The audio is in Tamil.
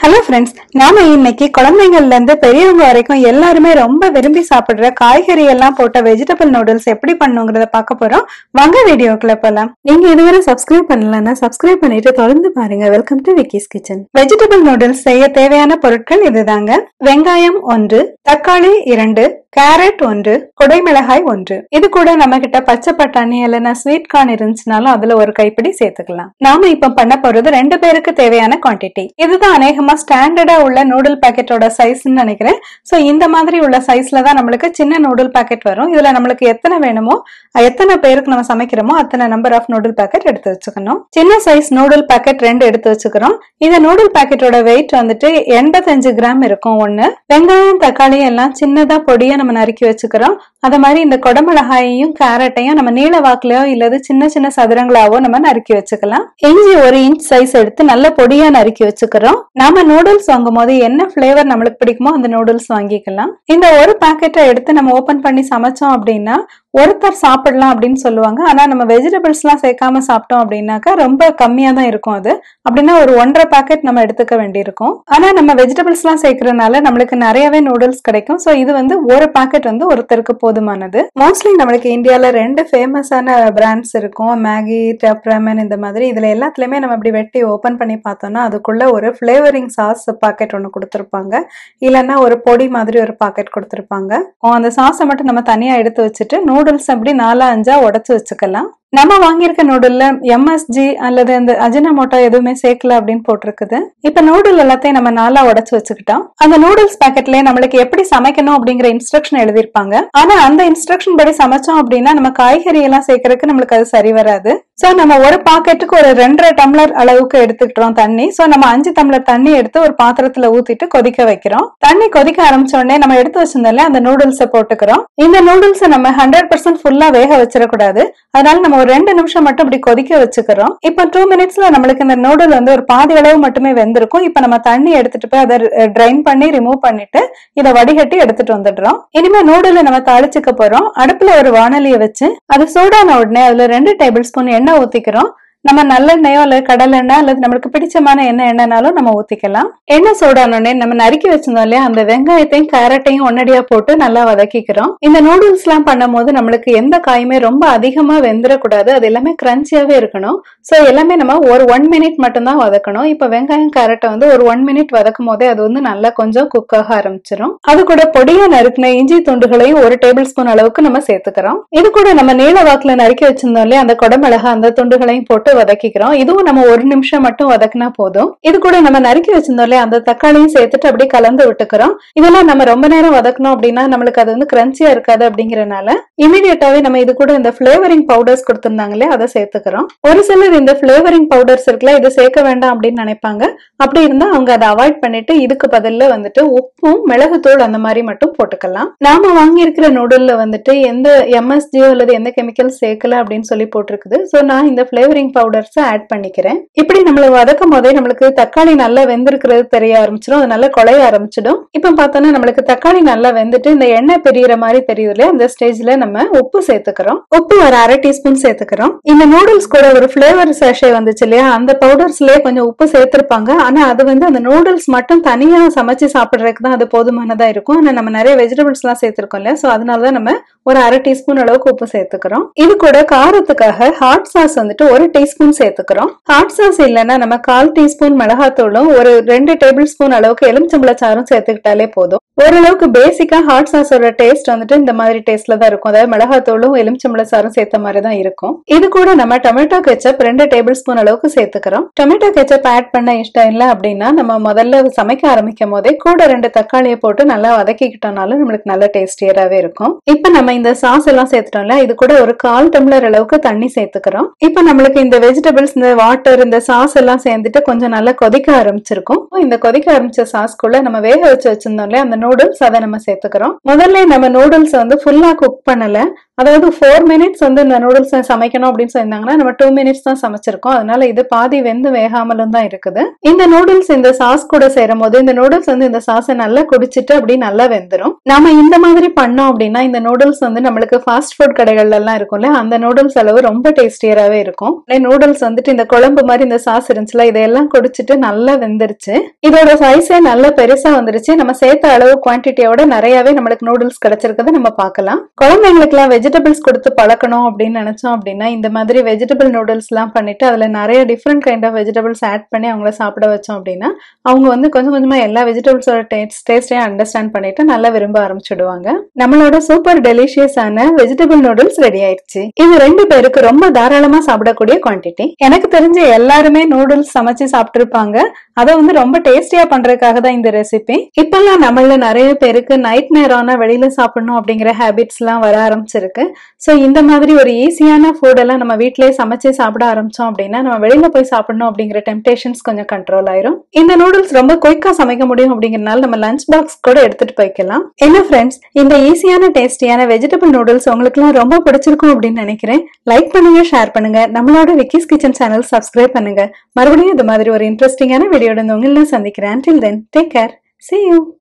ஹலோ ஃப்ரெண்ட்ஸ் நாம இன்னைக்கு குழந்தைங்கள்ல இருந்து பெரியவங்க வரைக்கும் எல்லாருமே ரொம்ப விரும்பி சாப்பிடுற காய்கறி எல்லாம் போட்ட வெஜிடபிள் நூடுல்ஸ் எப்படி பண்ணுங்கிறத பார்க்க போறோம் வாங்க வீடியோக்குள்ள போலாம் நீங்க இதுவரை சப்ஸ்கிரைப் பண்ணலன்னா சப்ஸ்கிரைப் பண்ணிட்டு தொடர்ந்து பாருங்க welcome to Vicky's kitchen vegetable noodles செய்ய தேவையான பொருட்கள் இதுதாங்க வெங்காயம் ஒன்று தக்காளி இரண்டு கேரட் ஒன்று குடைமிளகாய் ஒன்று இது கூட நம்ம கிட்ட பச்சை பட்டாணி இல்லைன்னா ஸ்வீட் கார்ன் இருந்துச்சுனாலும் அதுல ஒரு கைப்பிடி சேர்த்துக்கலாம் நாம இப்ப பண்ண போறது ரெண்டு பேருக்கு தேவையான குவாண்டிட்டி இதுதான் அநேகமா ஸ்டாண்டர்டா உள்ள நூடுல் பாக்கெட்டோட சைஸ்ன்னு நினைக்கிறேன் சோ இந்த மாதிரி உள்ள சைஸ்ல தான் நம்மளுக்கு சின்ன நூடுல் பாக்கெட் வரும் இதுல நம்மளுக்கு எத்தனை வேணுமோ எத்தனை பேருக்கு நம்ம சமைக்கிறோமோ அத்தனை நம்பர் ஆஃப் நூடுல் பாக்கெட் எடுத்து வச்சுக்கணும் சின்ன சைஸ் நூடுல் பாக்கெட் ரெண்டு எடுத்து வச்சுக்கிறோம் இந்த நூடுல் பாக்கெட்டோட வெயிட் வந்துட்டு எண்பத்தஞ்சு கிராம் இருக்கும் ஒண்ணு வெங்காயம் தக்காளி எல்லாம் சின்னதா பொடியா நம்ம நறுக்கி வச்சுக்கிறோம் அத மாதிரி இந்த கொடமிளகாயையும் கேரட்டையும் நம்ம நீள வாக்குலயோ இல்லது சின்ன சின்ன சதுரங்களாவோ நம்ம நறுக்கி வச்சுக்கலாம் இஞ்சி ஒரு இன்ச் சைஸ் எடுத்து நல்ல பொடியா நறுக்கி வச்சுக்கிறோம் நாம நூடுல்ஸ் வாங்கும் போது என்ன பிளேவர் நம்மளுக்கு பிடிக்குமோ அந்த நூடுல்ஸ் வாங்கிக்கலாம் இந்த ஒரு பாக்கெட்டை எடுத்து நம்ம ஓபன் பண்ணி சமைச்சோம் அப்படின்னா ஒருத்தர் சாப்பிடலாம் அப்படின்னு சொல்லுவாங்க ஆனா நம்ம வெஜிடபிள்ஸ் எல்லாம் சேர்க்காம சாப்பிட்டோம் அப்படின்னாக்கா ரொம்ப கம்மியா தான் இருக்கும் அது அப்படின்னா ஒரு ஒன்றரை பாக்கெட் நம்ம எடுத்துக்க வேண்டியிருக்கும் ஆனா நம்ம வெஜிடபிள்ஸ் எல்லாம் சேர்க்கறதுனால நம்மளுக்கு நிறையவே நூடுல்ஸ் கிடைக்கும் சோ இது வந்து ஒரு பாக்கெட் வந்து ஒருத்தருக்கு போதுமானது மோஸ்ட்லி நம்மளுக்கு இந்தியால ரெண்டு ஃபேமஸான பிராண்ட்ஸ் இருக்கும் மேகி டப் ரேமன் இந்த மாதிரி இதுல எல்லாத்துலயுமே நம்ம இப்படி வெட்டி ஓபன் பண்ணி பார்த்தோம்னா அதுக்குள்ள ஒரு ஃபிளேவரிங் சாஸ் பாக்கெட் ஒன்று கொடுத்துருப்பாங்க இல்லைன்னா ஒரு பொடி மாதிரி ஒரு பாக்கெட் கொடுத்துருப்பாங்க அந்த சாஸை மட்டும் நம்ம தனியா எடுத்து வச்சுட்டு நூடுல்ஸ் அப்படி நாலா அஞ்சா உடைச்சு வச்சுக்கலாம் நம்ம வாங்கியிருக்க நூடுல்ல எம்எஸ்ஜி அல்லது அந்த அஜினமோட்டோ எதுவுமே சேர்க்கல அப்படின்னு போட்டிருக்குது இப்ப நூடுல் எல்லாத்தையும் நம்ம நாளா உடைச்சு வச்சுக்கிட்டோம் அந்த நூடுல்ஸ் பேக்கெட்ல நம்மளுக்கு எப்படி சமைக்கணும் அப்படிங்கிற இன்ஸ்ட்ரக்ஷன் எழுதியிருப்பாங்க ஆனா அந்த இன்ஸ்ட்ரக்ஷன் படி சமைச்சோம் அப்படின்னா நம்ம காய்கறி எல்லாம் சேர்க்கறதுக்கு நம்மளுக்கு அது சரி வராது சோ நம்ம ஒரு பாக்கெட்டுக்கு ஒரு ரெண்டரை டம்ளர் அளவுக்கு எடுத்துக்கிட்டோம் தண்ணி சோ நம்ம அஞ்சு டம்ளர் தண்ணி எடுத்து ஒரு பாத்திரத்துல ஊத்திட்டு கொதிக்க வைக்கிறோம் தண்ணி கொதிக்க ஆரம்பிச்ச உடனே நம்ம எடுத்து வச்சிருந்தாலே அந்த நூடுல்ஸை போட்டுக்கிறோம் இந்த நூடுல்ஸை நம்ம ஹண்ட்ரட் பர்சன்ட் ஃபுல்லா வேக வச்சிடக்கூடாது அதனால நம்ம ஒரு ரெண்டு நிமிஷம் மட்டும் இப்படி கொதிக்க வச்சுக்கிறோம் இப்ப டூ மினிட்ஸ்ல நம்மளுக்கு இந்த நூடுல் வந்து ஒரு பாதி அளவு மட்டுமே வெந்திருக்கும் இப்ப நம்ம தண்ணி எடுத்துட்டு போய் அதை ட்ரைன் பண்ணி ரிமூவ் பண்ணிட்டு இதை வடிகட்டி எடுத்துட்டு வந்துடுறோம் இனிமே நூடுல நம்ம தாளிச்சுக்க போறோம் அடுப்புல ஒரு வானலிய வச்சு அது சூடான உடனே அதுல ரெண்டு டேபிள் ஸ்பூன் எண்ணெய் ஊத்திக்கிறோம் நம்ம நல்லெண்ணெயோ அல்லது கடலெண்ணெய் அல்லது நம்மளுக்கு பிடிச்சமான எண்ணெய் எண்ணெய்னாலும் நம்ம ஊத்திக்கலாம் எண்ணெய் சூடானோடனே நம்ம நறுக்கி வச்சிருந்தோம் இல்லையா அந்த வெங்காயத்தையும் கேரட்டையும் ஒன்னடியா போட்டு நல்லா வதக்கிக்கிறோம் இந்த நூடுல்ஸ் எல்லாம் பண்ணும் போது நம்மளுக்கு எந்த காயுமே ரொம்ப அதிகமா வெந்துடக்கூடாது அது எல்லாமே கிரன்ச்சியாவே இருக்கணும் சோ எல்லாமே நம்ம ஒரு ஒன் மினிட் மட்டும் தான் வதக்கணும் இப்ப வெங்காயம் கேரட்டை வந்து ஒரு ஒன் மினிட் வதக்கும் போதே அது வந்து நல்லா கொஞ்சம் குக் ஆக ஆரம்பிச்சிடும் அது கூட பொடியா நறுக்கின இஞ்சி துண்டுகளையும் ஒரு டேபிள் ஸ்பூன் அளவுக்கு நம்ம சேர்த்துக்கிறோம் இது கூட நம்ம நீள வாக்குல நறுக்கி வச்சிருந்தோம் இல்லையா அந்த குடமிளகா அந்த துண்டுகளையும் போட்டு வதக்கிக்கிறோம் இதுவும் நம்ம ஒரு நிமிஷம் மட்டும் வதக்கினா போதும் இது கூட நம்ம நறுக்கி வச்சிருந்தோம் இல்லையா அந்த தக்காளியும் சேர்த்துட்டு அப்படியே கலந்து விட்டுக்கிறோம் இதெல்லாம் நம்ம ரொம்ப நேரம் வதக்கணும் அப்படின்னா நம்மளுக்கு அது வந்து கிரன்ச்சியா இருக்காது அப்படிங்கறனால இமீடியட்டாவே நம்ம இது கூட இந்த பிளேவரிங் பவுடர்ஸ் கொடுத்திருந்தாங்களே அதை சேர்த்துக்கிறோம் ஒரு சிலர் இந்த பிளேவரிங் பவுடர்ஸ் இருக்குல்ல இதை சேர்க்க வேண்டாம் அப்படின்னு நினைப்பாங்க அப்படி இருந்தா அவங்க அதை அவாய்ட் பண்ணிட்டு இதுக்கு பதில வந்துட்டு உப்பும் மிளகுத்தூள் அந்த மாதிரி மட்டும் போட்டுக்கலாம் நாம வாங்கியிருக்கிற நூடுல்ல வந்துட்டு எந்த எம்எஸ்ஜியோ அல்லது எந்த கெமிக்கல் சேர்க்கல அப்படின்னு சொல்லி போட்டிருக்குது சோ நான் இந்த பிளேவரிங் பவுடர்ஸ் ஆட் பண்ணிக்கிறேன் இப்படி நம்மள வதக்கும் போதே நம்மளுக்கு தக்காளி நல்லா வெந்திருக்கிறது தெரிய ஆரம்பிச்சிடும் அது நல்லா குழைய ஆரம்பிச்சிடும் இப்ப பார்த்தோன்னா நம்மளுக்கு தக்காளி நல்லா வெந்துட்டு இந்த எண்ணெய் பெரியற மாதிரி தெரியுது இல்லையா அந்த ஸ்டேஜ்ல நம்ம உப்பு சேர்த்துக்கிறோம் உப்பு ஒரு அரை டீஸ்பூன் சேர்த்துக்கிறோம் இந்த நூடுல்ஸ் கூட ஒரு பிளேவர் சேஷே வந்துச்சு இல்லையா அந்த பவுடர்ஸ்லயே கொஞ்சம் உப்பு சேர்த்திருப்பாங்க ஆனா அது வந்து அந்த நூடுல்ஸ் மட்டும் தனியா சமைச்சு சாப்பிடுறதுக்கு தான் அது போதுமானதா இருக்கும் ஆனா நம்ம நிறைய வெஜிடபிள்ஸ் எல்லாம் சேர்த்திருக்கோம் இல்லையா சோ அதனாலதான் நம்ம ஒரு அரை டீஸ்பூன் அளவுக்கு உப்பு சேர்த்துக்கிறோம் இது கூட காரத்துக்காக ஹாட் சாஸ் வந்துட்டு ஒரு டீஸ்பூன் சேர்த்துக்கிறோம் ஹாட் சாஸ் இல்லைன்னா நம்ம கால் டீஸ்பூன் மிளகாத்தூளும் ஒரு ரெண்டு டேபிள் ஸ்பூன் அளவுக்கு எலுமிச்சம்பளச்சாரும் சேர்த்துக்கிட்டாலே போதும் ஓரளவுக்கு பேசிக்கா ஹாட் சாஸோட டேஸ்ட் வந்துட்டு இந்த மாதிரி டேஸ்ட்ல தான் இருக்கும் அதாவது மிளகாத்தூளும் எலுமிச்சம்பளச்சாரும் சேர்த்த மாதிரி தான் இருக்கும் இது கூட நம்ம டொமேட்டோ கெச்சப் ரெண்டு டேபிள் ஸ்பூன் அளவுக்கு சேர்த்துக்கிறோம் டொமேட்டோ கெச்சப் ஆட் பண்ண இஷ்டம் இல்லை அப்படின்னா நம்ம முதல்ல சமைக்க ஆரம்பிக்கும் போதே கூட ரெண்டு தக்காளியை போட்டு நல்லா வதக்கிக்கிட்டோம்னாலும் நம்மளுக்கு நல்ல டேஸ்டியராகவே இருக்கும் இப்ப நம்ம இந்த சாஸ் எல்லாம் சேர்த்துட்டோம்ல இது கூட ஒரு கால் டம்ளர் அளவுக்கு தண்ணி சேர்த்துக்கிறோம் இப்ப நம்மளுக்கு இந்த வெஜிடபிள்ஸ் இந்த வாட்டர் இந்த சாஸ் எல்லாம் சேர்ந்துட்டு கொஞ்சம் நல்லா கொதிக்க ஆரம்பிச்சிருக்கும் இந்த கொதிக்க ஆரம்பிச்ச சாஸ்க்குள்ள நம்ம வேக வச்சு வச்சிருந்தோம்ல அந்த நூடுல்ஸ் அதை நம்ம சேர்த்துக்கிறோம் முதல்ல நம்ம நூடுல்ஸ் வந்து ஃபுல்லா குக் பண்ணல அதாவது ஃபோர் மினிட்ஸ் வந்து இந்த நூடுல்ஸ் சமைக்கணும் அப்படின்னு சொல்லியிருந்தாங்கன்னா நம்ம டூ மினிட்ஸ் தான் சமைச்சிருக்கோம் அதனால இது பாதி வெந்து வேகாமலும் தான் இருக்குது இந்த நூடுல்ஸ் இந்த சாஸ் கூட சேரும் போது இந்த நூடுல்ஸ் வந்து இந்த சாஸை நல்லா குடிச்சிட்டு அப்படி நல்லா வெந்துரும் நாம இந்த மாதிரி பண்ணோம் அப்படின்னா இந்த நூடுல்ஸ் வந்து நம்மளுக்கு ஃபாஸ்ட் ஃபுட் கடைகள்ல எல்லாம் இருக்கும்ல அந்த நூடுல்ஸ் அளவு ரொம்ப டேஸ்டியராகவே இருக்கும் நூடுல்ஸ் வந்துட்டு இந்த குழம்பு மாதிரி இந்த சாஸ் இருந்துச்சுல இதையெல்லாம் குடிச்சிட்டு நல்லா வெந்துருச்சு இதோட சைஸே நல்லா பெருசா வந்துருச்சு நம்ம சேர்த்த அளவு குவான்டிட்டியோட நிறையவே நம்மளுக்கு நூடுல்ஸ் கிடைச்சிருக்கதை நம்ம பார்க்கலாம் குழந்தைங்களுக்கு எல்லாம் வெஜிடபிள்ஸ் கொடுத்து பழக்கணும் அப்படின்னு நினைச்சோம் அப்படின்னா இந்த மாதிரி வெஜிடபிள் நூடுல்ஸ் எல்லாம் பண்ணிட்டு அதுல நிறைய different kind of vegetables add பண்ணி அவங்கள சாப்பிட வச்சோம் அப்படின்னா அவங்க வந்து கொஞ்சம் கொஞ்சமா எல்லா வெஜிடபிள்ஸோட டேஸ்ட் டேஸ்டையும் அண்டர்ஸ்டாண்ட் பண்ணிட்டு நல்லா விரும்ப ஆரம்பிச்சிடுவாங்க நம்மளோட சூப்பர் டெலிஷியஸான வெஜிடபிள் நூடுல்ஸ் ரெடி ஆயிடுச்சு இது ரெண்டு பேருக்கு ரொம்ப தாராளமா சாப்பிடக்கூடிய குவான்டிட்டி எனக்கு தெரிஞ்ச எல்லாருமே நூடுல்ஸ் சமைச்சு சாப்பிட்டுருப்பாங்க அதை வந்து ரொம்ப டேஸ்டியா பண்றதுக்காக தான் இந்த ரெசிபி இப்பெல்லாம் நம்மள நிறைய பேருக்கு நைட் நேரம் ஆனா வெளியில சாப்பிடணும் அப்படிங்கிற ஹேபிட்ஸ் எல்லாம் வர ஆரம்பிச்சிருக்கு ஸோ இந்த மாதிரி ஒரு ஈஸியான ஃபுட் எல்லாம் நம்ம வீட்டிலேயே சமைச்சு சாப்பிட ஆரம்பிச்சோம் அப்படின்னா நம்ம வெளியில போய் சாப்பிடணும் அப்படிங்கிற டெம்டேஷன்ஸ் கொஞ்சம் கண்ட்ரோல் ஆயிரும் இந்த நூடுல்ஸ் ரொம்ப குயிக்கா சமைக்க முடியும் அப்படிங்கறனால நம்ம லஞ்ச் பாக்ஸ் கூட எடுத்துட்டு போய்க்கலாம் என்ன ஃப்ரெண்ட்ஸ் இந்த ஈஸியான டேஸ்டியான வெஜிடபிள் நூடுல்ஸ் உங்களுக்குலாம் ரொம்ப பிடிச்சிருக்கும் அப்படின்னு நினைக்கிறேன் லைக் பண்ணுங்க ஷேர் பண்ணுங்க நம்மளோட விக்கிஸ் கிச்சன் சேனல் சப்ஸ்கிரைப் பண்ணுங்க மறுபடியும் இது மாதிரி ஒரு இன்ட்ரெஸ்டிங்கான வீடியோட உங்களை சந்திக்கிறேன் till then take care see you